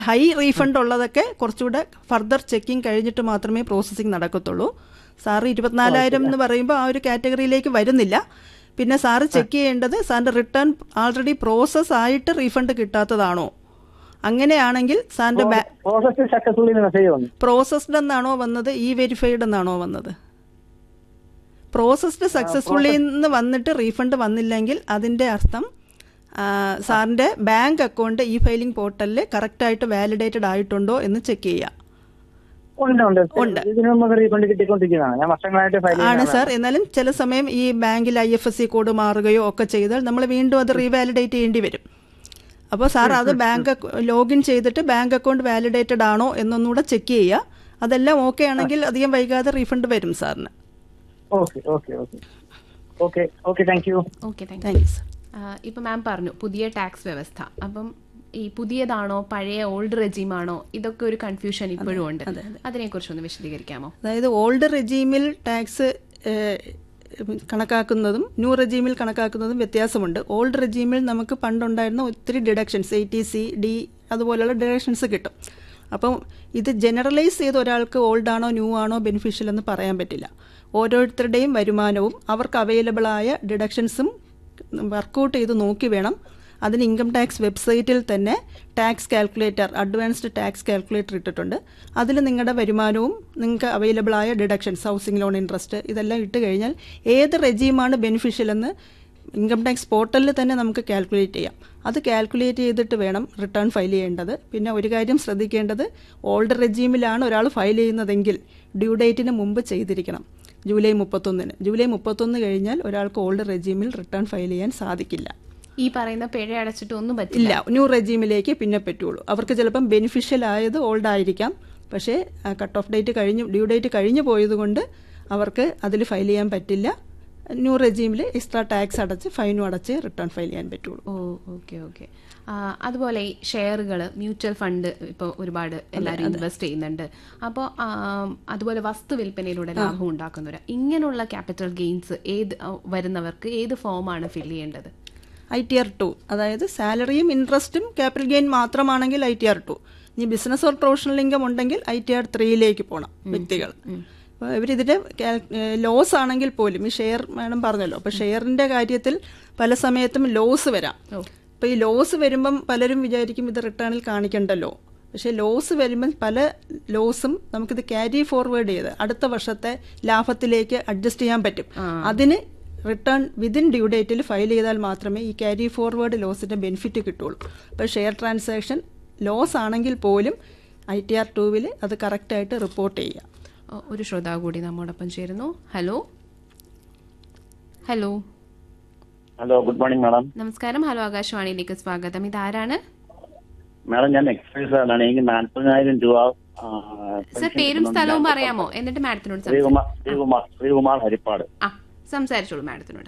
High refund ഉള്ളതൊക്കെ കുറച്ചുകൂടെ further checking കഴിഞ്ഞിട്ട് മാത്രമേ പ്രോസസ്സിംഗ് നടക്കത്തുള്ളൂ സാറ് ഇരുപത്തിനാലായിരം എന്ന് പറയുമ്പോൾ ആ ഒരു കാറ്റഗറിയിലേക്ക് വരുന്നില്ല പിന്നെ സാറ് ചെക്ക് ചെയ്യേണ്ടത് സാറിൻ്റെ റിട്ടേൺ ആൾറെഡി പ്രോസസ് ആയിട്ട് റീഫണ്ട് കിട്ടാത്തതാണോ അങ്ങനെയാണെങ്കിൽ സാറിൻ്റെ ബാ പ്രോസസ് സക്സസ്ഫുള്ളി മെസ്സേജ് വന്നു പ്രോസസ്ഡ് എന്നാണോ വന്നത് ഇ വെരിഫൈഡ് എന്നാണോ വന്നത് പ്രോസസ്ഡ് സക്സസ്ഫുള്ളി എന്ന് വന്നിട്ട് റീഫണ്ട് വന്നില്ലെങ്കിൽ അതിൻ്റെ അർത്ഥം ആ, സാറിൻ്റെ ബാങ്ക് അക്കൗണ്ട് ഇ ഫയലിംഗ് പോർട്ടലിൽ കറക്റ്റായിട്ട് വാലിഡേറ്റഡ് ആയിട്ടുണ്ടോ എന്ന് ചെക്ക് ചെയ്യുക ഉണ്ട് ഉണ്ട് ഇതിനു മുമ്പ് റീഫണ്ട് കിട്ടിക്കൊണ്ടിരിക്കുന്നതാണ് ഞാൻ വർഷങ്ങളായിട്ട് ഫയൽ ആണ് സാർ എന്നാലും ചില സമയം ഈ ബാങ്കിൽ I F S C code മാറുകയോ ഒക്കെ ചെയ്താൽ നമ്മൾ വീണ്ടും അത് റീവാലിഡേറ്റ് ചെയ്യേണ്ടി വരും അപ്പോൾ സാർ അത് ബാങ്ക് ലോഗിൻ ചെയ്തിട്ട് ബാങ്ക് അക്കൗണ്ട് വാലിഡേറ്റഡ് ആണോ എന്നൊന്നുകൂടെ ചെക്ക് ചെയ്യുക അതെല്ലാം ഓക്കെ ആണെങ്കിൽ അധികം വൈകാതെ റീഫണ്ട് വരും സാറിന് okay okay okay okay okay thank you okay thank thank you sir ഇപ്പൊ മാം പറഞ്ഞു പുതിയ ടാക്സ് വ്യവസ്ഥ അപ്പം ഈ പുതിയതാണോ പഴയ ഓൾഡ് റെജീമാണോ ഇതൊക്കെ ഒരു കൺഫ്യൂഷൻ ഇപ്പോഴും ഉണ്ട് അതിനെക്കുറിച്ച് ഒന്ന് വിശദീകരിക്കാമോ അതായത് ഓൾഡ് റെജീമിൽ ടാക്സ് കണക്കാക്കുന്നതും ന്യൂ റെജീമിൽ കണക്കാക്കുന്നതും വ്യത്യാസമുണ്ട് ഓൾഡ് റെജീമിൽ നമുക്ക് പണ്ടുണ്ടായിരുന്ന ഒത്തിരി deductions eighty C D അതുപോലെയുള്ള ഡിഡക്ഷൻസ് കിട്ടും അപ്പം ഇത് ജനറലൈസ് ചെയ്ത് ഒരാൾക്ക് ഓൾഡ് ആണോ ന്യൂ ആണോ ബെനിഫിഷ്യൽ എന്ന് പറയാൻ പറ്റില്ല ഓരോരുത്തരുടെയും വരുമാനവും അവർക്ക് അവൈലബിൾ ആയ ഡിഡക്ഷൻസും വർക്കൗട്ട് ചെയ്ത് നോക്കി വേണം അതിന് ഇൻകം ടാക്സ് വെബ്സൈറ്റിൽ തന്നെ tax calculator advanced tax calculator ഇട്ടിട്ടുണ്ട് അതിൽ നിങ്ങളുടെ വരുമാനവും നിങ്ങൾക്ക് അവൈലബിൾ ആയ ഡിഡക്ഷൻസ് ഹൗസിംഗ് ലോൺ ഇൻട്രസ്റ്റ് ഇതെല്ലാം ഇട്ട് കഴിഞ്ഞാൽ ഏത് റെജീമാണ് ബെനിഫിഷ്യൽ എന്ന് ഇൻകം ടാക്സ് പോർട്ടലിൽ തന്നെ നമുക്ക് കാൽക്കുലേറ്റ് ചെയ്യാം അത് കാൽക്കുലേറ്റ് ചെയ്തിട്ട് വേണം റിട്ടേൺ ഫയൽ ചെയ്യേണ്ടത് പിന്നെ ഒരു കാര്യം ശ്രദ്ധിക്കേണ്ടത് ഓൾഡ് റെജീമിലാണ് ഒരാൾ ഫയൽ ചെയ്യുന്നതെങ്കിൽ ഡ്യൂ ഡേറ്റിന് മുമ്പ് ചെയ്തിരിക്കണം ജൂലൈ മുപ്പത്തൊന്നിന് ജൂലൈ മുപ്പത്തൊന്ന് കഴിഞ്ഞാൽ ഒരാൾക്ക് ഓൾഡ് റെജീമിൽ റിട്ടേൺ ഫയൽ ചെയ്യാൻ സാധിക്കില്ല ഈ പറയുന്ന പിഴ അടച്ചിട്ട് ഒന്നും പറ്റില്ല ഇല്ല ന്യൂ റെജീമിലേക്ക് പിന്നെ പറ്റുള്ളൂ അവർക്ക് ചിലപ്പം ബെനിഫിഷ്യൽ ആയത് ഓൾഡ് ആയിരിക്കാം പക്ഷേ കട്ട് ഓഫ് ഡേറ്റ് കഴിഞ്ഞു ഡ്യൂ ഡേറ്റ് കഴിഞ്ഞു പോയതുകൊണ്ട് അവർക്ക് അതിൽ ഫയൽ ചെയ്യാൻ പറ്റില്ല ന്യൂ റെജീമിൽ എക്സ്ട്രാ ടാക്സ് അടച്ച് ഫൈനും അടച്ച് റിട്ടേൺ ഫയൽ ചെയ്യാൻ പറ്റുള്ളൂ ഓ ഓക്കെ ഓക്കെ അതുപോലെ ഈ ഷെയറുകൾ മ്യൂച്വൽ ഫണ്ട് ഇപ്പോൾ ഒരുപാട് എല്ലാവരും ഇൻവെസ്റ്റ് ചെയ്യുന്നുണ്ട് അപ്പോൾ അതുപോലെ വസ്തു വിൽപ്പനയിലൂടെ ലാഭം ഉണ്ടാക്കുന്നവർ ഇങ്ങനെയുള്ള ക്യാപിറ്റൽ ഗെയിൻസ് ഏത് ആ, വരുന്നവർക്ക് ഏത് ഫോമാണ് ഫിൽ ചെയ്യേണ്ടത് ഐ ടി ആർ ടു അതായത് സാലറിയും ഇൻട്രസ്റ്റും ക്യാപിറ്റൽ ഗെയിൻ മാത്രമാണെങ്കിൽ ഐ ടി ആർ ടു ഇനി ബിസിനസ് ഓർ പ്രൊഫഷണൽ ഇൻകം ഉണ്ടെങ്കിൽ ഐ ടി ആർ ത്രീയിലേക്ക് പോകണം വ്യക്തികൾ അപ്പോൾ ഇവരിതിൻ്റെ ലോസ് ആണെങ്കിൽ പോലും ഈ ഷെയർ മാഡം പറഞ്ഞല്ലോ അപ്പോൾ ഷെയറിൻ്റെ കാര്യത്തിൽ പല സമയത്തും ലോസ് വരാം അപ്പോൾ ഈ ലോസ് വരുമ്പം പലരും വിചാരിക്കും ഇത് റിട്ടേണിൽ കാണിക്കണ്ടല്ലോ പക്ഷേ ലോസ് വരുമ്പം പല ലോസും നമുക്കിത് ക്യാരി ഫോർവേഡ് ചെയ്ത് അടുത്ത വർഷത്തെ ലാഭത്തിലേക്ക് അഡ്ജസ്റ്റ് ചെയ്യാൻ പറ്റും അതിന് റിട്ടേൺ വിതിൻ ഡ്യൂ ഡേറ്റിൽ ഫയൽ ചെയ്താൽ മാത്രമേ ഈ ക്യാരി ഫോർവേഡ് ലോസിന്റെ ബെനിഫിറ്റ് കിട്ടുള്ളൂ അപ്പോൾ ഷെയർ ട്രാൻസാക്ഷൻ ലോസ് ആണെങ്കിൽ പോലും ഐ ടി ആർ ടൂവിൽ അത് കറക്റ്റായിട്ട് റിപ്പോർട്ട് ചെയ്യുക ഓ, ഒരു ശ്രോതാവ് കൂടി നമ്മോടൊപ്പം ചേരുന്നു hello hello hello good morning madam നമസ്കാരം ഹലോ ആകാശവാണിയിലേക്ക് സ്വാഗതം ഇതാരാണ് മാഡം ഞാൻ എക്സൈസ് ആണ് എനിക്ക് നാൽപ്പതിനായിരം രൂപ ആ, സർ പെൻഷൻ പേരും കിട്ടുന്നുണ്ട്. സ്ഥലവും പറയാമോ എന്നിട്ട് മാഡത്തിനോട് സംസാരിക്കാം ശ്രീകുമാർ ശ്രീകുമാർ ശ്രീകുമാർ ഹരിപ്പാട് ആ സംസാരിച്ചോളൂ മാഡത്തിനോട്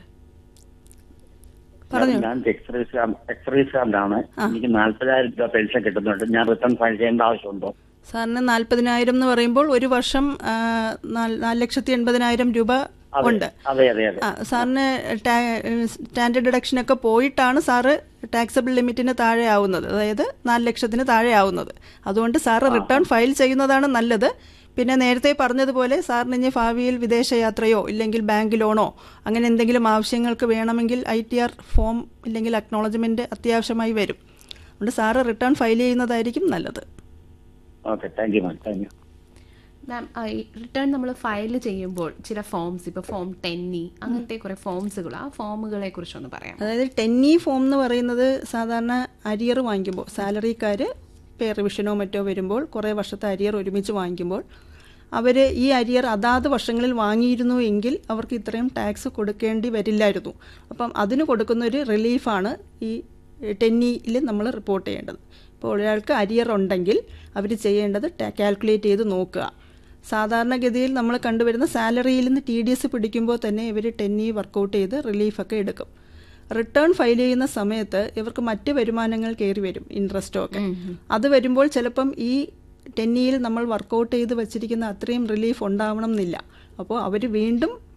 ഞാൻ എക്സൈസ് എക്സൈസുകാരനാണ് എനിക്ക് നാൽപ്പതിനായിരം രൂപ പെൻഷൻ കിട്ടുന്നുണ്ട് ഞാൻ റിട്ടേൺ ഫയൽ ചെയ്യേണ്ട ആവശ്യമുണ്ടോ സാറിന് നാൽപ്പതിനായിരം എന്ന് പറയുമ്പോൾ ഒരു വർഷം ആ, നാല് നാല് ലക്ഷത്തി എൺപതിനായിരം രൂപ അതെ, ഉണ്ട് അതെ അതെ അതെ ആ, സാറിന് ടാ- സ്റ്റാൻഡേർഡ് ഡിഡക്ഷൻ ഒക്കെ പോയിട്ടാണ് സാറ് ടാക്സബിൾ ലിമിറ്റിന് താഴെ ആവുന്നത് അതായത് നാല് ലക്ഷത്തിന് താഴെ ആവുന്നത് അതുകൊണ്ട് സാറ് റിട്ടേൺ ഫയൽ ചെയ്യുന്നതാണ് നല്ലത് പിന്നെ നേരത്തെ പറഞ്ഞതുപോലെ സാറിന് ഇനി ഭാവിയിൽ വിദേശയാത്രയോ ഇല്ലെങ്കിൽ ബാങ്ക് ലോണോ അങ്ങനെ എന്തെങ്കിലും ആവശ്യങ്ങൾക്ക് വേണമെങ്കിൽ ഐ ടി ആർ ഫോം ഇല്ലെങ്കിൽ അക്നോളജ്മെന്റ് അത്യാവശ്യമായി വരും അതുകൊണ്ട് സാറ് റിട്ടേൺ ഫയൽ ചെയ്യുന്നതായിരിക്കും നല്ലത് okay thank you ma'am thank you ma'am return നമ്മൾ ഫയൽ ചെയ്യുമ്പോൾ ചില ഫോംസ് ഇപ്പോൾ ഫോം ടെന്നി അങ്ങനത്തെ കുറെ ഫോംസുകൾ ആ ഫോമുകളെ കുറിച്ചൊന്ന് പറയാം അതായത് ടെന്നി ഫോം എന്ന് പറയുന്നത് സാധാരണ അരിയർ വാങ്ങിക്കുമ്പോൾ സാലറിക്കാർ പേ റിവിഷനോ മറ്റോ വരുമ്പോൾ കുറേ വർഷത്തെ അരിയർ ഒരുമിച്ച് വാങ്ങിക്കുമ്പോൾ അവർ ഈ അരിയർ അതാത് വർഷങ്ങളിൽ വാങ്ങിയിരുന്നു എങ്കിൽ അവർക്ക് ഇത്രയും ടാക്സ് കൊടുക്കേണ്ടി വരില്ലായിരുന്നു അപ്പം അതിന് കൊടുക്കുന്ന ഒരു റിലീഫാണ് ഈ ടെന്നിയിൽ നമ്മൾ റിപ്പോർട്ട് ചെയ്യേണ്ടത് ഇപ്പോൾ ഒരാൾക്ക് അരിയർ ഉണ്ടെങ്കിൽ അവർ ചെയ്യേണ്ടത് കാൽക്കുലേറ്റ് ചെയ്ത് നോക്കുക സാധാരണഗതിയിൽ നമ്മൾ കണ്ടുവരുന്ന സാലറിയിൽ നിന്ന് ടി ഡി എസ് പിടിക്കുമ്പോൾ തന്നെ ഇവർ ടെന്നി വർക്കൗട്ട് ചെയ്ത് റിലീഫൊക്കെ എടുക്കും റിട്ടേൺ ഫയൽ ചെയ്യുന്ന സമയത്ത് ഇവർക്ക് മറ്റ് വരുമാനങ്ങൾ കയറി വരും ഇൻട്രസ്റ്റോ ഒക്കെ അത് വരുമ്പോൾ ചിലപ്പം ഈ ടെന്നിയിൽ നമ്മൾ വർക്കൗട്ട് ചെയ്ത് വെച്ചിരിക്കുന്ന അത്രയും റിലീഫ് ഉണ്ടാവണം എന്നില്ല അപ്പോൾ അവർ വീണ്ടും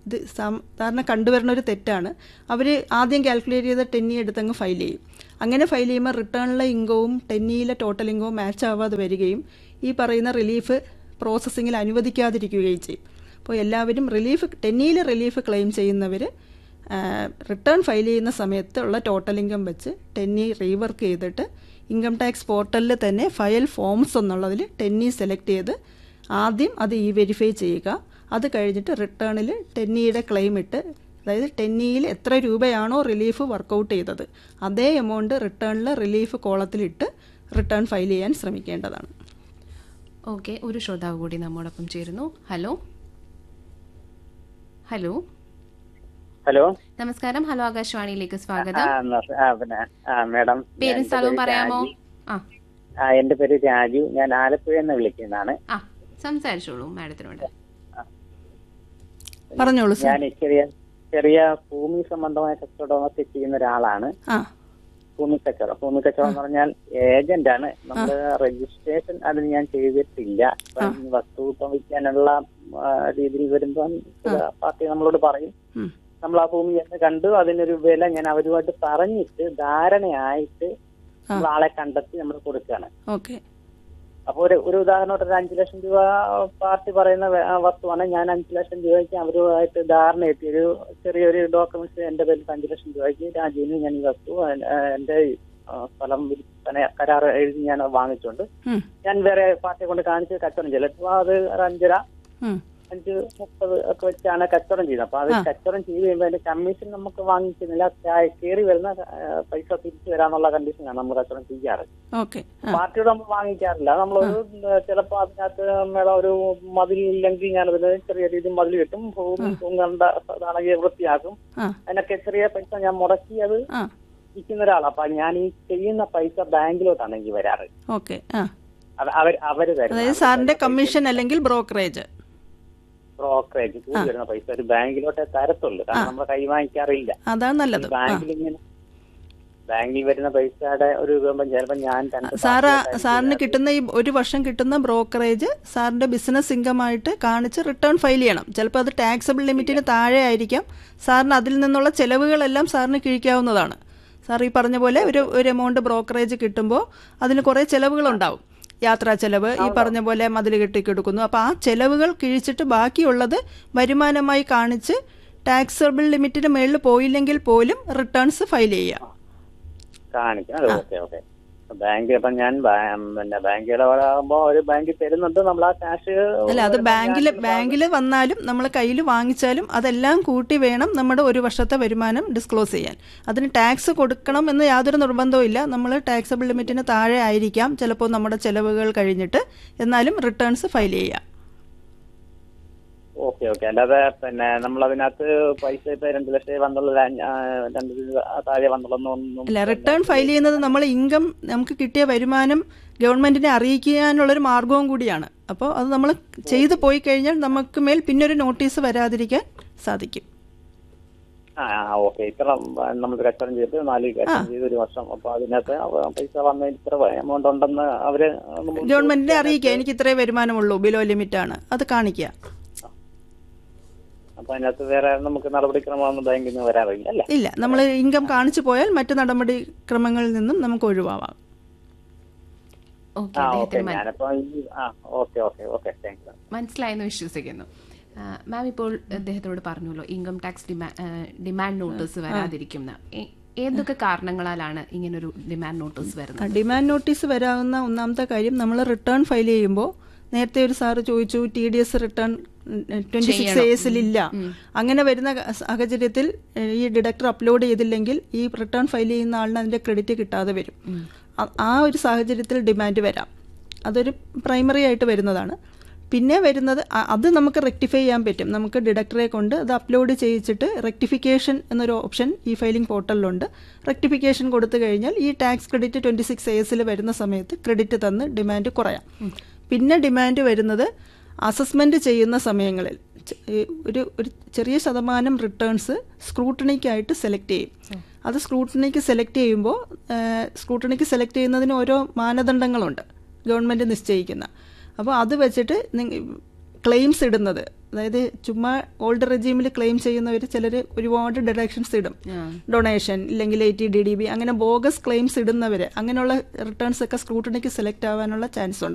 ഇത് സാധാരണ കണ്ടുവരുന്ന ഒരു തെറ്റാണ് അവർ ആദ്യം കാൽക്കുലേറ്റ് ചെയ്ത ടെന്നി എടുത്തങ്ങ് ഫയൽ ചെയ്യും അങ്ങനെ ഫയൽ ചെയ്യുമ്പോൾ റിട്ടേണിലെ ഇൻകവും ടെന്നിയിലെ ടോട്ടൽ ഇൻകവും മാച്ച് ആവാതെ വരികയും ഈ പറയുന്ന റിലീഫ് പ്രോസസ്സിങ്ങിൽ അനുവദിക്കാതിരിക്കുകയും ചെയ്യും അപ്പോൾ എല്ലാവരും റിലീഫ് ടെന്നിയിൽ റിലീഫ് ക്ലെയിം ചെയ്യുന്നവർ റിട്ടേൺ ഫയൽ ചെയ്യുന്ന സമയത്ത് ഉള്ള ടോട്ടൽ ഇൻകം വെച്ച് ടെന്നി റീവർക്ക് ചെയ്തിട്ട് ഇൻകം ടാക്സ് പോർട്ടലിൽ തന്നെ ഫയൽ ഫോംസ് എന്നുള്ളതിൽ ടെന്നി സെലക്ട് ചെയ്ത് ആദ്യം അത് ഇ വെരിഫൈ ചെയ്യുക അത് കഴിഞ്ഞിട്ട് റിട്ടേണിൽ ടെന്നിയുടെ ക്ലെയിം ഇട്ട് അതായത് ടെന്നിയിൽ എത്ര രൂപയാണോ റിലീഫ് വർക്കൗട്ട് ചെയ്തത് അതേ എമൗണ്ട് റിട്ടേണിൽ റിലീഫ് കോളത്തിലിട്ട് റിട്ടേൺ ഫയൽ ചെയ്യാൻ ശ്രമിക്കേണ്ടതാണ് ഓക്കെ ഒരു ശ്രോതാവ് കൂടി നമ്മോടൊപ്പം ചേരുന്നു ഹലോ ഹലോ ഹലോ നമസ്കാരം ഹലോ ആകാശവാണിയിലേക്ക് ആ, സ്വാഗതം നമസ്- ആ, പിന്നെ ആ മാഡം പേരും എൻ്റെ സ്ഥലവും പേര് പറയാമോ രാജി. ആ ആ എന്റെ പേര് രാജു ഞാൻ ആലപ്പുഴയിൽ നിന്ന് വിളിക്കുന്നതാണ് ആ സംസാരിച്ചോളൂ മാഡത്തിനോട് പറഞ്ഞോളൂ സാർ ഞാൻ ചെറിയ ചെറിയ ഭൂമി സംബന്ധമായ കച്ചവടമൊക്കെ ചെയ്യുന്ന ഒരാളാണ് ആ ഭൂമി കച്ചവടം ഭൂമി കച്ചവടം എന്ന് പറഞ്ഞാൽ ഏജന്റ് ആണ് നമ്മൾ രജിസ്ട്രേഷൻ അതിന് ഞാൻ ചെയ്തിട്ടില്ല ഇപ്പം ഈ വസ്തു ഇപ്പം വിൽക്കാനുള്ള ആ, രീതിയിൽ വരുമ്പോൾ ചില പാർട്ടി നമ്മളോട് പറയും ഉം. നമ്മൾ ആ ഭൂമി എന്ന് കണ്ടു അതിനൊരു വില ഞാൻ അവരുമായിട്ട് പറഞ്ഞിട്ട് ധാരണയായിട്ട് നമ്മൾ ആളെ കണ്ടെത്തി നമ്മൾ കൊടുക്കുകയാണ് ഓക്കെ അപ്പൊ ഒരു ഒരു ഉദാഹരണമായിട്ട് ഒരു അഞ്ചു ലക്ഷം രൂപ പാർട്ടി പറയുന്ന വെ- ആ വസ്തുവാണ് ഞാൻ അഞ്ചു ലക്ഷം രൂപയ്ക്ക് അവരുമായിട്ട് ധാരണ എത്തി ഒരു ചെറിയൊരു ഡോക്യുമെന്റ്സ് എന്റെ പേരിൽ അഞ്ചു ലക്ഷം രൂപയ്ക്ക് രാജീവിന് ഞാൻ ഈ വസ്തു ആ, എന്റെ ആ, സ്ഥലം വിൽപ്പന കരാർ എഴുതി ഞാൻ വാങ്ങിച്ചുകൊണ്ട് ഉം, ഞാൻ വേറെ പാർട്ടിയെ കൊണ്ട് കാണിച്ച് കച്ചവടം ചെയ്തു ഇപ്പൊ അത് ഒരു അഞ്ചര ഉം. അഞ്ച് മുപ്പത് ഒക്കെ വെച്ചാണ് കച്ചവടം ചെയ്യുന്നത് അപ്പൊ അത് കച്ചവടം ചെയ്ത് കഴിയുമ്പോൾ അതിന്റെ കമ്മീഷൻ നമുക്ക് വാങ്ങിക്കുന്നില്ല കയറി വരുന്ന ആ, പൈസ തിരിച്ചു വരാന്നുള്ള കണ്ടീഷനാണ് നമ്മൾ കച്ചവടം ചെയ്യാറ് ഓക്കെ ആ പാർട്ടിയോട് നമ്മൾ വാങ്ങിക്കാറില്ല നമ്മളൊരു ചിലപ്പോ അതിനകത്ത് മേഡം ഒരു മതിലില്ലെങ്കിൽ ഞാനതിന് ചെറിയ രീതിയിൽ മതിൽ കിട്ടും ഭൂമി തൂങ്ങേണ്ട അതാണെങ്കിൽ വൃത്തിയാക്കും ആ അതിനൊക്കെ ചെറിയ പൈസ ഞാൻ മുടക്കി അത് ആ വിൽക്കുന്ന ഒരാളാണ് അപ്പൊ ഞാൻ ഈ ചെയ്യുന്ന പൈസ ബാങ്കിലോട്ടാണ് എനിക്ക് വരാറ് ഓക്കെ ആ അത് അവർ അവര് തരുന്നത് അതായത് സാറിന്റെ കമ്മീഷൻ അല്ലെങ്കിൽ ബ്രോക്കറേജ് ബ്രോക്കറേജ് കൂടി വരുന്ന പൈസ ഒരു ബാങ്കിലോട്ടേ തരത്തുള്ളൂ കാരണം നമ്മൾ കൈ വാങ്ങിക്കാറില്ല അതാണ് നല്ലത് ആ ബാങ്കിൽ ഇങ്ങനെ ബാങ്കിൽ വരുന്ന പൈസയുടെ ഒരു രൂപം ചിലപ്പോ ഞാൻ രണ്ട് സാറ് പാർട്ടിയെ സാറിന് കിട്ടുന്ന ഈ ഒരു വർഷം കിട്ടുന്ന ബ്രോക്കറേജ് സാറിന്റെ ബിസിനസ് ഇൻകമായിട്ട് കാണിച്ച് റിട്ടേൺ ഫയൽ ചെയ്യണം ചിലപ്പോൾ അത് ടാക്സബിൾ ലിമിറ്റിന് താഴെ ആയിരിക്കാം സാറിന് അതിൽ നിന്നുള്ള ചെലവുകളെല്ലാം സാറിന് കിഴിക്കാവുന്നതാണ് സാർ ഈ പറഞ്ഞ പോലെ ഒരു ഒരു എമൗണ്ട് ബ്രോക്കറേജ് കിട്ടുമ്പോൾ അതിന് കുറേ ചെലവുകളുണ്ടാവും യാത്രാ ചെലവ് ഈ പറഞ്ഞ പോലെ മതിൽ കെട്ടിക്കെടുക്കുന്നു അപ്പോൾ ആ ചെലവുകൾ കിഴിച്ചിട്ട് ബാക്കിയുള്ളത് വരുമാനമായി കാണിച്ച് ടാക്സബിൾ ലിമിറ്റിന് മേളിൽ പോയില്ലെങ്കിൽ പോലും റിട്ടേൺസ് ഫയൽ ചെയ്യാം കാണിക്കും അത് ഓക്കെ ഓക്കെ ബാങ്ക് അപ്പൊ ഞാൻ ബാ- പിന്നെ ബാങ്ക് ഇടപാടാകുമ്പോ ഒരു ബാങ്കിൽ തരുന്നുണ്ട് നമ്മൾ ആ ക്യാഷ് അല്ല അത് ബാങ്കിൽ ബാങ്കിൽ വന്നാലും നമ്മൾ കയ്യിൽ വാങ്ങിച്ചാലും അതെല്ലാം കൂട്ടി വേണം നമ്മുടെ ഒരു വർഷത്തെ വരുമാനം ഡിസ്ക്ലോസ് ചെയ്യാൻ അതിന് ടാക്സ് കൊടുക്കണം എന്ന് യാതൊരു നിർബന്ധവും ഇല്ല നമ്മൾ ടാക്സബിൾ ലിമിറ്റിന് താഴെ ആയിരിക്കാം ചിലപ്പോൾ നമ്മുടെ ചെലവുകൾ കഴിഞ്ഞിട്ട് എന്നാലും റിട്ടേൺസ് ഫയൽ ചെയ്യാം ഓക്കെ ഓക്കെ അല്ലാതെ പിന്നെ നമ്മൾ അതിനകത്ത് പൈസ ഇപ്പൊ രണ്ട് ലക്ഷം വന്നുള്ള രണ്ട് രൂപ താഴെ വന്നുള്ളൊന്നും അല്ല റിട്ടേൺ ഫയൽ ചെയ്യുന്നത് നമ്മൾ ഇൻകം നമുക്ക് കിട്ടിയ വരുമാനം ഗവൺമെന്റിനെ അറിയിക്കാനുള്ളൊരു മാർഗവും കൂടിയാണ് അപ്പോൾ അത് നമ്മൾ ചെയ്തു പോയി കഴിഞ്ഞാൽ നമുക്ക് മേൽ പിന്നൊരു നോട്ടീസ് വരാതിരിക്കാൻ സാധിക്കും ആ ഓക്കെ ഇത്ര നമ്മൾ കച്ചവടം ചെയ്തിട്ട് നാല് കച്ചവടം ചെയ്ത് ഒരു വർഷം അപ്പൊ അതിനകത്ത് അവ- പൈസ വന്ന ഇത്ര എമൗണ്ട് ഉണ്ടെന്ന് അവര് നമുക്ക് ഗവൺമെന്റിനെ അറിയിക്കുക എനിക്ക് ഇത്രേ വരുമാനമുള്ളൂ ബിലോ ലിമിറ്റ് ആണ് അത് കാണിക്കുക അപ്പൊ അതിനകത്ത് വേറെ നമുക്ക് നടപടിക്രമമൊന്നും ബാങ്കിൽ നിന്ന് വരാറില്ല അല്ലേ ഇല്ല നമ്മൾ ഇൻകം കാണിച്ചു പോയാൽ മറ്റു നടപടിക്രമങ്ങളിൽ നിന്നും നമുക്ക് ഒഴിവാവാം ഓക്കെ ആ ഓക്കെ അദ്ദേഹത്തിന് മന- ഞാനിപ്പോ ഈ ആ okay okay okay thank you മനസ്സിലായെന്ന് വിശ്വസിക്കുന്നു മാം ഇപ്പോൾ അദ്ദേഹത്തോട് പറഞ്ഞല്ലോ ഇൻകം ടാക്സ് ഡിമാൻഡ് നോട്ടീസ് വരാതിരിക്കുന്ന ഏ- ഏതൊക്കെ കാരണങ്ങളാലാണ് ഇങ്ങനൊരു ഡിമാൻഡ് നോട്ടീസ് വരുന്നത് ഡിമാൻഡ് നോട്ടീസ് വരാവുന്ന ഒന്നാമത്തെ കാര്യം നമ്മൾ റിട്ടേൺ ഫയൽ ചെയ്യുമ്പോൾ നേരത്തെ ഒരു സാറ് ചോദിച്ചു T D S return twenty six എസിലില്ല അങ്ങനെ വരുന്ന ക- സാഹചര്യത്തിൽ ഏഹ്, ഈ ഡിഡക്ടർ അപ്ലോഡ് ചെയ്തില്ലെങ്കിൽ ഈ റിട്ടേൺ ഫയൽ ചെയ്യുന്ന ആളിന് അതിന്റെ ക്രെഡിറ്റ് കിട്ടാതെ വരും ആ- ആ ഒരു സാഹചര്യത്തിൽ ഡിമാൻഡ് വരാം അതൊരു പ്രൈമറി ആയിട്ട് വരുന്നതാണ് പിന്നെ വരുന്നത് അ- അത് നമുക്ക് റെക്ടിഫൈ ചെയ്യാൻ പറ്റും നമുക്ക് ഡിഡക്ടറെ കൊണ്ട് അത് അപ്ലോഡ് ചെയ്യിച്ചിട്ട് റെക്ടിഫിക്കേഷൻ എന്നൊരു ഓപ്ഷൻ ഈ ഫയലിംഗ് പോർട്ടലിലുണ്ട് റെക്ടിഫിക്കേഷൻ കൊടുത്തു കഴിഞ്ഞാൽ ഈ ടാക്സ് ക്രെഡിറ്റ് ട്വൻറ്റി സിക്സ് എസിൽ വരുന്ന സമയത്ത് ക്രെഡിറ്റ് തന്ന് ഡിമാൻഡ് കുറയാം പിന്നെ ഡിമാൻഡ് വരുന്നത് അസസ്മെന്റ് ചെയ്യുന്ന സമയങ്ങളിൽ ചെ- ഈ ഒരു ഒരു ചെറിയ ശതമാനം റിട്ടേൺസ് സ്ക്രൂട്ടണിക്കായിട്ട് സെലക്ട് ചെയ്യും അത് സ്ക്രൂട്ടണിക്ക് സെലക്ട് ചെയ്യുമ്പോൾ സ്ക്രൂട്ടണിക്ക് സെലക്ട് ചെയ്യുന്നതിന് ഓരോ മാനദണ്ഡങ്ങളുണ്ട് ഗവൺമെൻറ് നിശ്ചയിക്കുന്ന അപ്പോൾ അത് വെച്ചിട്ട് ക്ലെയിംസ് ഇടുന്നത് അതായത് ചുമ്മാ ഓൾഡ് റെജീമിൽ ക്ലെയിം ചെയ്യുന്നവർ ചിലർ ഒരുപാട് ഡിഡക്ഷൻസ് ഇടും ഡൊണേഷൻ ഇല്ലെങ്കിൽ eighty D D B അങ്ങനെ ബോഗസ് ക്ലെയിംസ് ഇടുന്നവർ അങ്ങനെയുള്ള റിട്ടേൺസ് ഒക്കെ സ്ക്രൂട്ടണിക്ക് സെലക്ട് ആവാനുള്ള ചാൻസ് ഉണ്ട്